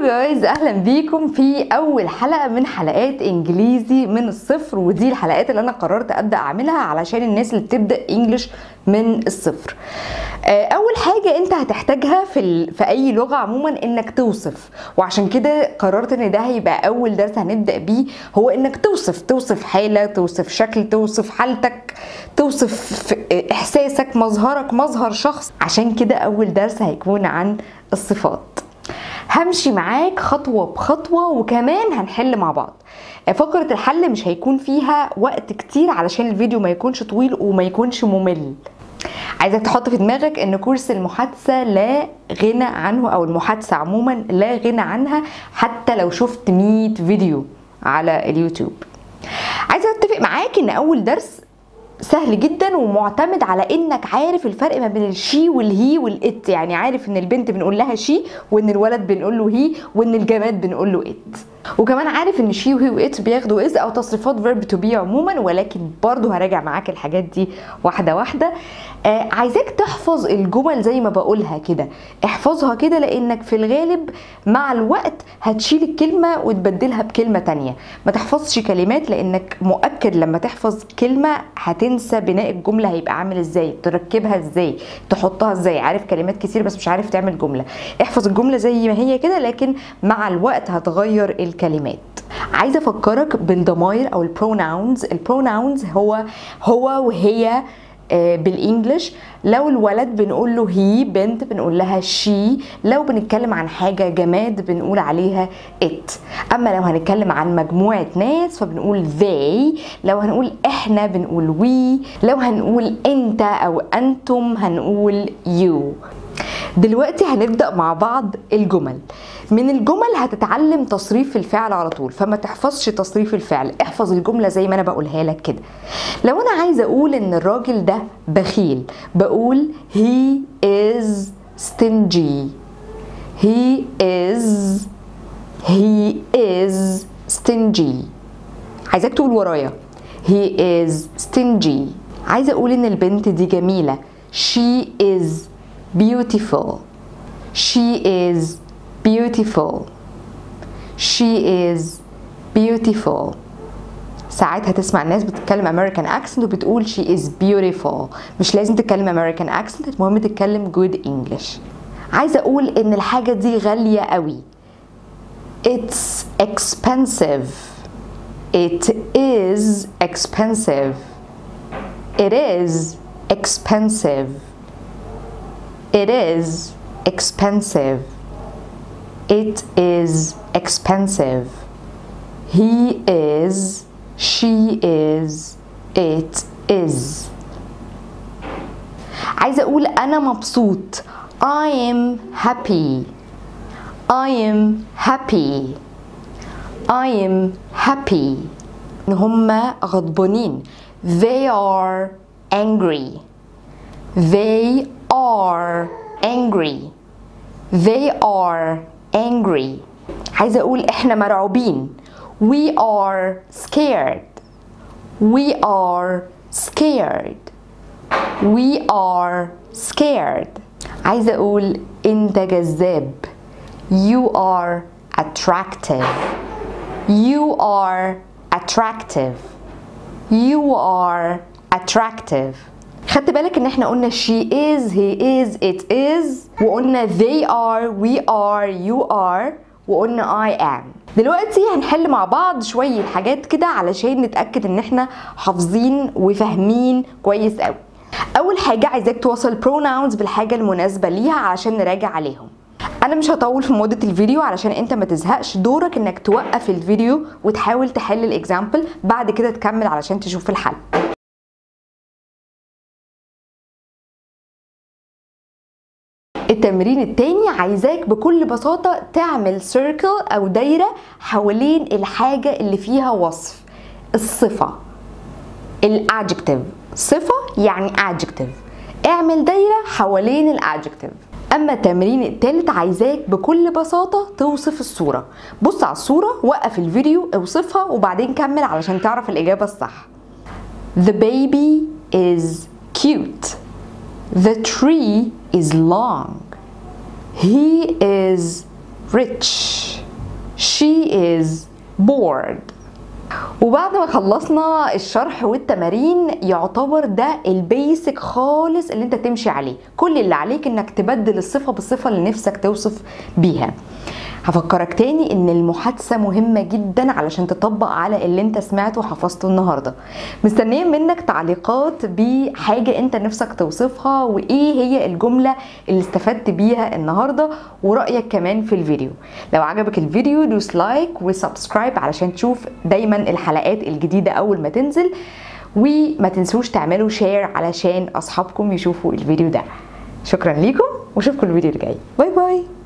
جايز اهلا بيكم في اول حلقه من حلقات انجليزي من الصفر ودي الحلقات اللي انا قررت ابدا اعملها علشان الناس اللي بتبدا انجلش من الصفر اول حاجه انت هتحتاجها في ال... في اي لغه عموما انك توصف وعشان كده قررت ان ده هيبقى اول درس هنبدا بيه هو انك توصف توصف حاله توصف شكل توصف حالتك توصف احساسك مظهرك مظهر شخص عشان كده اول درس هيكون عن الصفات همشي معاك خطوة بخطوة وكمان هنحل مع بعض فقرة الحل مش هيكون فيها وقت كتير علشان الفيديو ما يكونش طويل وما يكونش ممل عايزك تحط في دماغك ان كورس المحادثة لا غنى عنه او المحادثة عموما لا غنى عنها حتى لو شفت 100 فيديو على اليوتيوب عايزة اتفق معاك ان اول درس سهل جدا ومعتمد على انك عارف الفرق ما بين الشي والهي والات يعني عارف ان البنت بنقول لها شي وان الولد بنقول له هي وان الجماد بنقول له ات وكمان عارف ان شي وهي وات بياخدوا از او تصريفات فيرب تو بي عموما ولكن برضو هراجع معاك الحاجات دي واحده واحده آه عايزاك تحفظ الجمل زي ما بقولها كده احفظها كده لانك في الغالب مع الوقت هتشيل الكلمه وتبدلها بكلمه تانية ما تحفظش كلمات لانك مؤكد لما تحفظ كلمه هتنسى بناء الجمله هيبقى عامل ازاي تركبها ازاي تحطها ازاي عارف كلمات كتير بس مش عارف تعمل جمله احفظ الجمله زي ما هي كده لكن مع الوقت هتغير الكلمات عايزه افكرك بالضمائر او البروناونز البروناونز هو هو وهي بالانجلش لو الولد بنقول له هي بنت بنقول لها شي لو بنتكلم عن حاجه جماد بنقول عليها ات اما لو هنتكلم عن مجموعه ناس فبنقول they لو هنقول احنا بنقول we لو هنقول انت او انتم هنقول you دلوقتي هنبدا مع بعض الجمل من الجمل هتتعلم تصريف الفعل على طول فما تحفظش تصريف الفعل احفظ الجمله زي ما انا بقولها لك كده لو انا عايزه اقول ان الراجل ده بخيل بقول he is stingy he is he is stingy عايزاك تقول ورايا he is stingy عايزه اقول ان البنت دي جميله she is beautiful she is beautiful she is beautiful ساعات هتسمع الناس بتتكلم American accent وبتقول she is beautiful مش لازم تتكلم American accent المهم تتكلم good English عايزة أقول إن الحاجة دي غالية قوي It's expensive It is expensive It is expensive It is expensive It is expensive. He is, she is, it is. عايزة أقول أنا مبسوط. I am happy. I am happy. I am happy. إن هما غضبانين. They are angry. They are angry. They are angry عايزة أقول إحنا مرعوبين We are scared We are scared We are scared عايزة أقول أنت جذاب You are attractive You are attractive You are attractive خدت بالك ان احنا قلنا she is he is it is وقلنا they are we are you are وقلنا I am دلوقتي هنحل مع بعض شوية حاجات كده علشان نتأكد ان احنا حافظين وفاهمين كويس قوي اول حاجة عايزاك توصل pronouns بالحاجة المناسبة ليها علشان نراجع عليهم انا مش هطول في مدة الفيديو علشان انت ما تزهقش دورك انك توقف الفيديو وتحاول تحل الاكزامبل بعد كده تكمل علشان تشوف الحل التمرين التاني عايزاك بكل بساطة تعمل سيركل أو دايرة حوالين الحاجة اللي فيها وصف الصفة الادجكتيف صفة يعني adjective اعمل دايرة حوالين الادجكتيف اما التمرين التالت عايزاك بكل بساطة توصف الصورة بص على الصورة وقف الفيديو اوصفها وبعدين كمل علشان تعرف الإجابة الصح The baby is cute The tree is long. He is rich. she is bored وبعد ما خلصنا الشرح والتمارين يعتبر ده البيسك خالص اللي انت تمشي عليه كل اللي عليك انك تبدل الصفة بالصفة اللي نفسك توصف بيها هفكرك تاني ان المحادثة مهمة جدا علشان تطبق على اللي انت سمعته وحفظته النهاردة مستنية منك تعليقات بحاجة انت نفسك توصفها وايه هي الجملة اللي استفدت بيها النهاردة ورأيك كمان في الفيديو لو عجبك الفيديو دوس لايك وسبسكرايب علشان تشوف دايما الحلقات الجديدة اول ما تنزل وما تنسوش تعملوا شير علشان اصحابكم يشوفوا الفيديو ده شكرا ليكم واشوفكم الفيديو اللي جاي باي باي